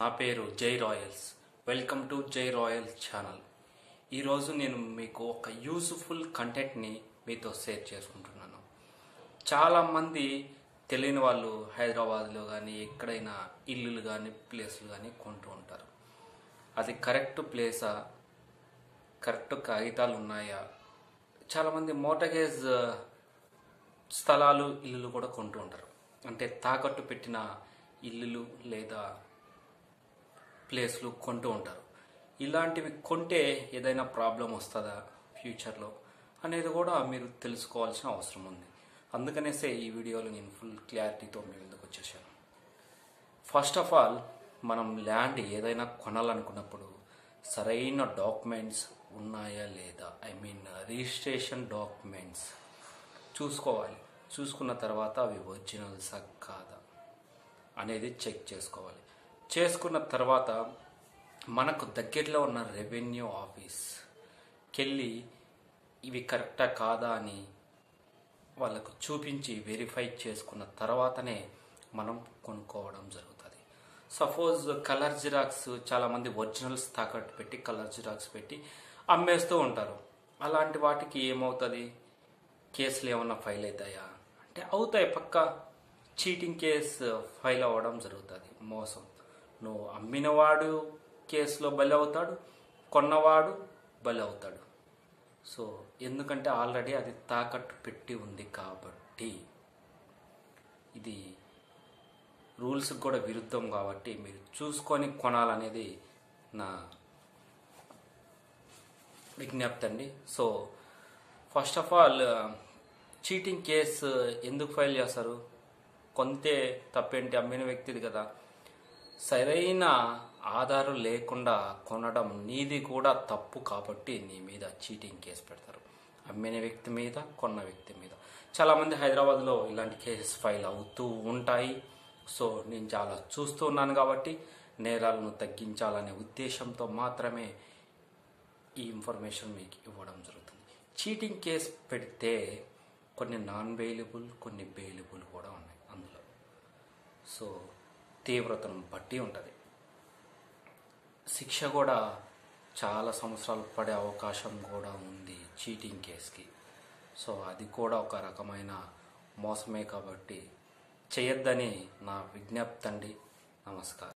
నా పేరు Jai Royals welcome to Jai Royals channel ఈరోజు నేను మీకు ఒక యూస్ఫుల్ కంటెంట్ని మీతో షేర్ చేసుకుంటున్నాను చాలామంది తెలియని వాళ్ళు హైదరాబాద్లో కానీ ఎక్కడైనా ఇల్లులు కానీ ప్లేసులు కానీ కొంటూ ఉంటారు అది కరెక్ట్ ప్లేసా కరెక్ట్ కాగితాలు ఉన్నాయా చాలామంది మోటగేజ్ స్థలాలు ఇల్లులు కూడా కొంటూ ఉంటారు అంటే తాకట్టు పెట్టిన ఇల్లులు లేదా ప్లేస్లు కొంటూ ఉంటారు ఇలాంటివి కొంటే ఏదైనా ప్రాబ్లం వస్తుందా ఫ్యూచర్లో అనేది కూడా మీరు తెలుసుకోవాల్సిన అవసరం ఉంది అందుకనేసే ఈ వీడియోలో నేను ఫుల్ క్లారిటీతో మీ ముందుకు వచ్చేసాను ఫస్ట్ ఆఫ్ ఆల్ మనం ల్యాండ్ ఏదైనా కొనాలనుకున్నప్పుడు సరైన డాక్యుమెంట్స్ ఉన్నాయా లేదా ఐ మీన్ రిజిస్ట్రేషన్ డాక్యుమెంట్స్ చూసుకోవాలి చూసుకున్న తర్వాత అవి ఒరిజినల్సా కాదా అనేది చెక్ చేసుకోవాలి చేసుకున్న తర్వాత మనకు దగ్గరలో ఉన్న రెవెన్యూ ఆఫీస్కెళ్ళి ఇవి కరెక్టా కాదా అని వాళ్ళకు చూపించి వెరిఫై చేసుకున్న తర్వాతనే మనం కొనుక్కోవడం జరుగుతుంది సపోజ్ కలర్ జిరాక్స్ చాలామంది ఒరిజినల్స్ తాకట్టు పెట్టి కలర్ జిరాక్స్ పెట్టి అమ్మేస్తూ ఉంటారు అలాంటి వాటికి ఏమవుతుంది కేసులు ఏమన్నా ఫైల్ అవుతాయా అంటే అవుతాయి పక్క చీటింగ్ కేసు ఫైల్ అవ్వడం జరుగుతుంది మోసం నువ్వు అమ్మినవాడు కేసులో బలి అవుతాడు కొన్నవాడు బలి అవుతాడు సో ఎందుకంటే ఆల్రెడీ అది తాకట్టు పెట్టి ఉంది కాబట్టి ఇది రూల్స్కి కూడా విరుద్ధం కాబట్టి మీరు చూసుకొని కొనాలనేది నా విజ్ఞప్తి అండి so first of all cheating case ఎందుకు ఫైల్ చేస్తారు కొంతే తప్పేంటి అమ్మిన వ్యక్తిది కదా సరైన ఆధారం లేకుండా కొనడం నీది కూడా తప్పు కాబట్టి నీ మీద చీటింగ్ కేసు పెడతారు అమ్మిన వ్యక్తి మీద కొన్న వ్యక్తి మీద చాలామంది హైదరాబాద్లో ఇలాంటి కేసెస్ ఫైల్ అవుతూ ఉంటాయి సో నేను చాలా చూస్తూ ఉన్నాను కాబట్టి నేరాలను తగ్గించాలనే ఉద్దేశంతో మాత్రమే ఈ ఇన్ఫర్మేషన్ మీకు ఇవ్వడం జరుగుతుంది చీటింగ్ కేసు పెడితే కొన్ని నాన్ బెయిలబుల్ కొన్ని బెయిలబుల్ కూడా ఉన్నాయి అందులో సో తీవ్రతను బట్టి ఉంటుంది శిక్ష కూడా చాలా సంవత్సరాలు పడే అవకాశం కూడా ఉంది చీటింగ్ కేసుకి సో అది కూడా ఒక రకమైన మోసమే కాబట్టి చేయొద్దని నా విజ్ఞప్తి అండి నమస్కారం